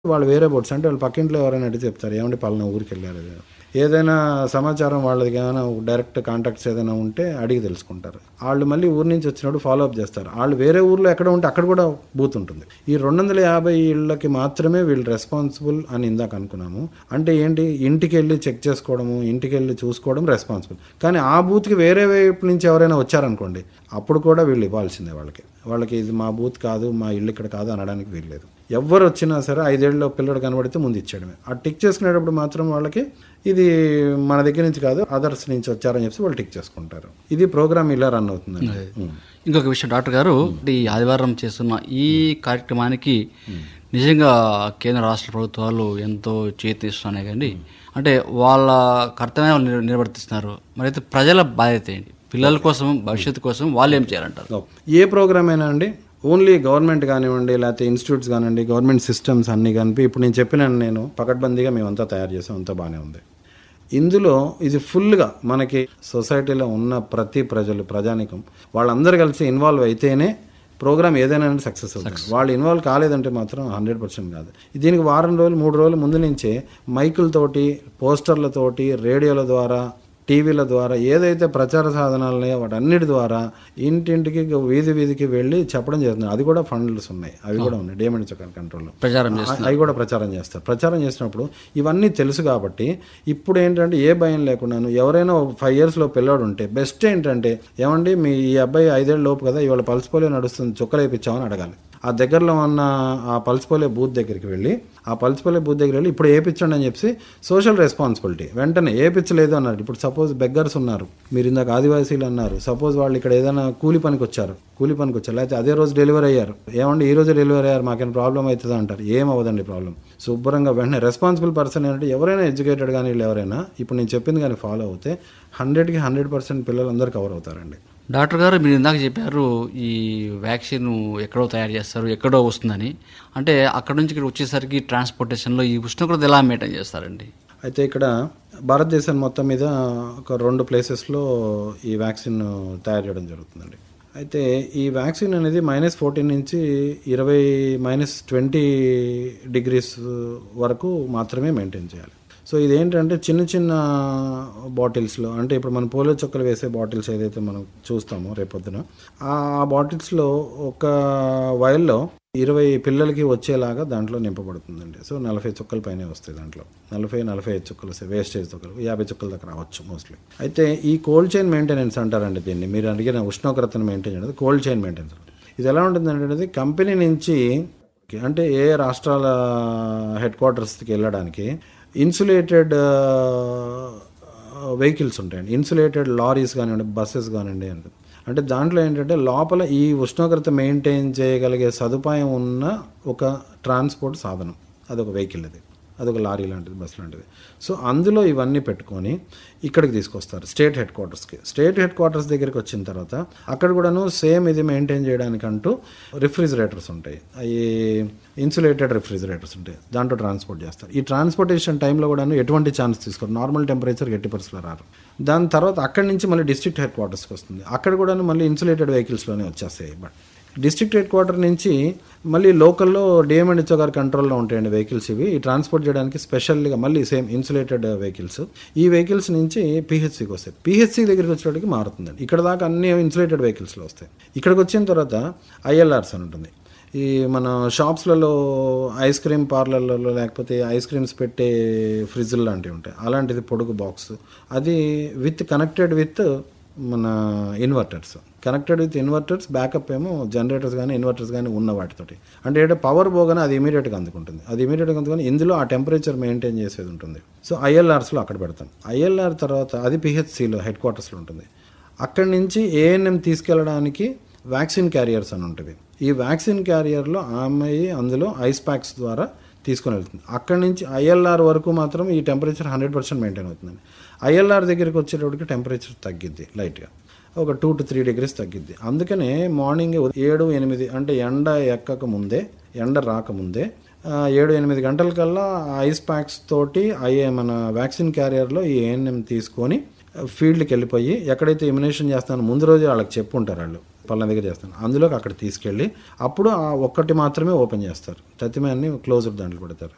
వాళ్ళు వేరే బోట్స్ అంటే వాళ్ళు పక్కింట్లో ఎవరైనా అడిగి చెప్తారు ఏమంటే పలానా ఊరికి వెళ్ళారు అది. ఏదైనా సమాచారం వాళ్ళది ఏమైనా డైరెక్ట్ కాంటాక్ట్స్ ఏదైనా ఉంటే అడిగి తెలుసుకుంటారు వాళ్ళు మళ్ళీ ఊరి నుంచి వచ్చినప్పుడు ఫాలో అప్ చేస్తారు వాళ్ళు వేరే ఊర్లో ఎక్కడ ఉంటే అక్కడ కూడా బూత్ ఉంటుంది ఈ రెండు వందల యాభై ఇళ్ళకి మాత్రమే వీళ్ళు రెస్పాన్సిబుల్ అని ఇందాక అనుకున్నాము అంటే ఏంటి ఇంటికి వెళ్ళి చెక్ చేసుకోవడము ఇంటికి వెళ్ళి చూసుకోవడం రెస్పాన్సిబుల్ కానీ ఆ బూత్కి వేరే వైపు నుంచి ఎవరైనా వచ్చారనుకోండి అప్పుడు కూడా వీళ్ళు ఇవ్వాల్సిందే వాళ్ళకి వాళ్ళకి ఇది మా బూత్ కాదు మా ఇల్లు ఇక్కడ కాదు అనడానికి వీల్లేదు ఎవరు వచ్చినా సరే ఐదేళ్ళలో పిల్లడు కనబడితే ముందు ఇచ్చేయడమే ఆ టిక్ చేసుకునేటప్పుడు మాత్రం వాళ్ళకి ఇది మన దగ్గర నుంచి కాదు అదర్స్ నుంచి వచ్చారని చెప్పి వాళ్ళు టిక్ చేసుకుంటారు ఇది ప్రోగ్రామ్ ఇలా రన్ అవుతుందండి ఉం. ఇంకొక విషయం డాక్టర్ గారు ఈ ఆదివారం చేస్తున్న ఈ కార్యక్రమానికి నిజంగా కేంద్ర రాష్ట్ర ప్రభుత్వాలు ఎంతో చేతిస్తున్నాయి కండి అంటే వాళ్ళ కర్తవ్యం నిర్- నిర్వర్తిస్తున్నారు మరి అయితే ప్రజల బాధ్యత ఏంటి పిల్లల కోసం భవిష్యత్తు కోసం వాళ్ళు ఏం చేయాలంటారు ఏ ప్రోగ్రామ్ అయినా అండి ఓన్లీ గవర్నమెంట్ కానివ్వండి లేకపోతే ఇన్స్టిట్యూట్స్ కానివ్వండి గవర్నమెంట్ సిస్టమ్స్ అన్నీ కలిపి ఇప్పుడు నేను చెప్పినాను నేను పకడ్బందీగా మేమంతా తయారు చేసాం అంతా బాగానే ఉంది ఇందులో ఇది ఫుల్గా మనకి సొసైటీలో ఉన్న ప్రతి ప్రజలు ప్రజానికం వాళ్ళందరూ కలిసి ఇన్వాల్వ్ అయితేనే ప్రోగ్రామ్ ఏదైనా సక్సెస్ అవుతుంది వాళ్ళు ఇన్వాల్వ్ కాలేదంటే మాత్రం హండ్రెడ్ పర్సెంట్ కాదు దీనికి వారం రోజులు మూడు రోజుల ముందు నుంచే మైకులతోటి పోస్టర్లతోటి రేడియోల ద్వారా టీవీల ద్వారా ఏదైతే ప్రచార సాధనాలు ఉన్నాయో వాటన్నిటి ద్వారా ఇంటింటికి వీధి వీధికి వెళ్ళి చెప్పడం జరుగుతుంది అది కూడా ఫండ్స్ ఉన్నాయి అవి కూడా ఉన్నాయి డేమండ్ చక్కర్ కంట్రోల్లో ప్రచారం చేస్తారు అవి కూడా ప్రచారం చేస్తారు ప్రచారం చేసినప్పుడు ఇవన్నీ తెలుసు కాబట్టి ఇప్పుడు ఏంటంటే ఏ భయం లేకుండాను ఎవరైనా ఫైవ్ ఇయర్స్లో పిల్లాడు ఉంటే బెస్ట్ ఏంటంటే ఏమండి మీ ఈ అబ్బాయి ఐదేళ్ళ లోపు కదా ఇవాళ పల్స్ పోలియో నడుస్తుంది చుక్కలు వేయించామని అడగాలి ఆ దగ్గరలో ఉన్న ఆ పల్స్ పోలియో బూత్ దగ్గరికి వెళ్ళి ఆ పల్స్ పోలియో బూత్ దగ్గర వెళ్ళి ఇప్పుడు ఏపించండి అని చెప్పి సోషల్ రెస్పాన్సిబిలిటీ వెంటనే ఏపించలేదు అన్నారు ఇప్పుడు సపోజ్ బెగ్గర్స్ ఉన్నారు మీరు ఇందాక ఆదివాసీలు అన్నారు సపోజ్ వాళ్ళు ఇక్కడ ఏదైనా కూలి పనికి వచ్చారు కూలి పనికి వచ్చారు లేకపోతే అదే రోజు డెలివరీ అయ్యారు ఏమండి ఈ రోజు డెలివరీ అయ్యారు మాకేమైనా ప్రాబ్లం అవుతుందా అంటారు ఏం అవ్వదండి ప్రాబ్లం శుభ్రంగా వెంటనే రెస్పాన్సిబుల్ పర్సన్ ఏంటంటే ఎవరైనా ఎడ్యుకేటెడ్ కానీ వీళ్ళు ఎవరైనా ఇప్పుడు నేను చెప్పింది కానీ ఫాలో అవుతే హండ్రెడ్కి హండ్రెడ్ పర్సెంట్ పిల్లలు అందరూ కవర్ అవుతారండి డాక్టర్ గారు మీరు ఇందాక చెప్పారు ఈ వ్యాక్సిన్ ఎక్కడో తయారు చేస్తారు ఎక్కడో వస్తుందని అంటే అక్కడ నుంచి ఇక్కడ వచ్చేసరికి ట్రాన్స్పోర్టేషన్లో ఈ ఉష్ణోగ్రత ఎలా మెయింటైన్ చేస్తారండి అయితే ఇక్కడ భారతదేశం మొత్తం మీద ఒక రెండు ప్లేసెస్లో ఈ వ్యాక్సిన్ తయారు చేయడం జరుగుతుందండి అయితే ఈ వ్యాక్సిన్ అనేది మైనస్ ఫోర్టీన్ నుంచి ఇరవై మైనస్ ట్వంటీ డిగ్రీస్ వరకు మాత్రమే మెయింటైన్ చేయాలి సో ఇదేంటంటే చిన్న చిన్న బాటిల్స్లో అంటే ఇప్పుడు మనం పోలియో చుక్కలు వేసే బాటిల్స్ ఏదైతే మనం చూస్తామో రేపొద్దున ఆ బాటిల్స్లో ఒక వైల్లో ఇరవై పిల్లలకి వచ్చేలాగా దాంట్లో నింపబడుతుందండి సో నలభై చుక్కల పైనే వస్తాయి దాంట్లో నలభై నలభై ఐదు చుక్కలు వస్తాయి వేస్టేజ్ చుక్కలు యాభై చుక్కల దాకా రావచ్చు మోస్ట్లీ అయితే ఈ కోల్డ్ చైన్ మెయింటెనెన్స్ అంటారండి దీన్ని మీరు అడిగిన ఉష్ణోగ్రతను మెయింటైన్ చేయడం కోల్డ్ చైన్ మెయింటెనెన్స్ ఇది ఎలా ఉంటుందంటే కంపెనీ నుంచి అంటే ఏ రాష్ట్రాల హెడ్ క్వార్టర్స్కి వెళ్ళడానికి ఇన్సులేటెడ్ వెహికల్స్ ఉంటాయండి ఇన్సులేటెడ్ లారీస్ కానివ్వండి బస్సెస్ కానివ్వండి అంటే అంటే దాంట్లో ఏంటంటే లోపల ఈ ఉష్ణోగ్రత మెయింటైన్ చేయగలిగే సదుపాయం ఉన్న ఒక ట్రాన్స్పోర్ట్ సాధనం అదొక వెహికల్ అది అదొక లారీ లాంటిది బస్ లాంటిది సో అందులో ఇవన్నీ పెట్టుకొని ఇక్కడికి తీసుకొస్తారు స్టేట్ హెడ్ క్వార్టర్స్కి స్టేట్ హెడ్ క్వార్టర్స్ దగ్గరికి వచ్చిన తర్వాత అక్కడ కూడాను సేమ్ ఇది మెయింటైన్ చేయడానికంటూ రిఫ్రిజిరేటర్స్ ఉంటాయి అవి ఇన్సులేటెడ్ రిఫ్రిజిరేటర్స్ ఉంటాయి దాంట్లో ట్రాన్స్పోర్ట్ చేస్తారు ఈ ట్రాన్స్పోర్టేషన్ టైంలో కూడాను ఎటువంటి ఛాన్స్ తీసుకోరు నార్మల్ టెంపరేచర్ ఎట్టి పరిస్థితుల్లో రారు దాని తర్వాత అక్కడి నుంచి మళ్ళీ డిస్ట్రిక్ట్ హెడ్ క్వార్టర్స్కి వస్తుంది అక్కడ కూడాను మళ్ళీ ఇన్సులేటెడ్ వెహికల్స్లోనే వచ్చేస్తాయి బట్ డిస్ట్రిక్ట్ హెడ్ క్వార్టర్ నుంచి మళ్ళీ లోకల్లో డిఎంఎండ్ గారి కంట్రోల్లో ఉంటాయండి వెహికల్స్ ఇవి ఈ ట్రాన్స్పోర్ట్ చేయడానికి స్పెషల్గా మళ్ళీ సేమ్ ఇన్సులేటెడ్ వెహికల్స్ ఈ వెహికల్స్ నుంచి పిహెచ్సికి వస్తాయి పిహెచ్సి దగ్గరికి వచ్చేటికి మారుతుందండి ఇక్కడ దాకా అన్ని ఇన్సులేటెడ్ వెహికల్స్లో వస్తాయి ఇక్కడికి వచ్చిన తర్వాత ఐఎల్ఆర్స్ అని ఉంటుంది ఈ మన షాప్స్లలో ఐస్ క్రీమ్ పార్లర్లలో లేకపోతే ఐస్ క్రీమ్స్ పెట్టే ఫ్రిడ్జ్లు లాంటివి ఉంటాయి అలాంటిది పొడుగు బాక్స్ అది విత్ కనెక్టెడ్ విత్ మన inverters connected with inverters backup ఏమో జనరేటర్స్ కానీ ఇన్వర్టర్స్ కానీ ఉన్న వాటితోటి అంటే ఏంటంటే పవర్ పోగానే అది ఇమీడియట్గా అందుకుంటుంది అది ఇమీడియట్గా అందుకొని ఇందులో ఆ టెంపరేచర్ మెయింటైన్ చేసేది ఉంటుంది సో ఐఎల్ఆర్స్లో అక్కడ పెడతాం ఐఎల్ఆర్ తర్వాత అది పిహెచ్సిలో హెడ్ క్వార్టర్స్లో ఉంటుంది అక్కడి నుంచి ఏఎన్ఎం తీసుకెళ్ళడానికి వ్యాక్సిన్ క్యారియర్స్ అని ఉంటుంది ఈ వ్యాక్సిన్ క్యారియర్లో ఆ అమ్మాయి అందులో ఐస్ ప్యాక్స్ ద్వారా తీసుకొని వెళ్తుంది అక్కడి నుంచి ఐఎల్ఆర్ వరకు మాత్రం ఈ టెంపరేచర్ హండ్రెడ్ పర్సెంట్ మెయింటైన్ అవుతుందండి ఐఎల్ఆర్ దగ్గరికి వచ్చేటప్పటికి టెంపరేచర్ తగ్గిద్ది లైట్గా ఒక టూ టు త్రీ డిగ్రీస్ తగ్గిద్ది అందుకనే మార్నింగ్ ఏడు ఎనిమిది అంటే ఎండ ఎక్కక ముందే ఎండ రాకముందే ఆ, ఏడు ఎనిమిది గంటలకల్లా ఐస్ ప్యాక్స్ తోటి అయ్యే మన వ్యాక్సిన్ క్యారియర్లో ఈ ఏఎన్ఎం తీసుకొని ఫీల్డ్కి వెళ్ళిపోయి ఎక్కడైతే ఇమ్యునేషన్ చేస్తానో ముందు రోజు వాళ్ళకి చెప్పు ఉంటారు వాళ్ళు పలానా దగ్గర చేస్తాను అందులోకి అక్కడ తీసుకెళ్ళి అప్పుడు ఆ ఒక్కటి మాత్రమే ఓపెన్ చేస్తారు ప్రతిమే అన్ని క్లోజ్డ్ దాంట్లో పెడతారు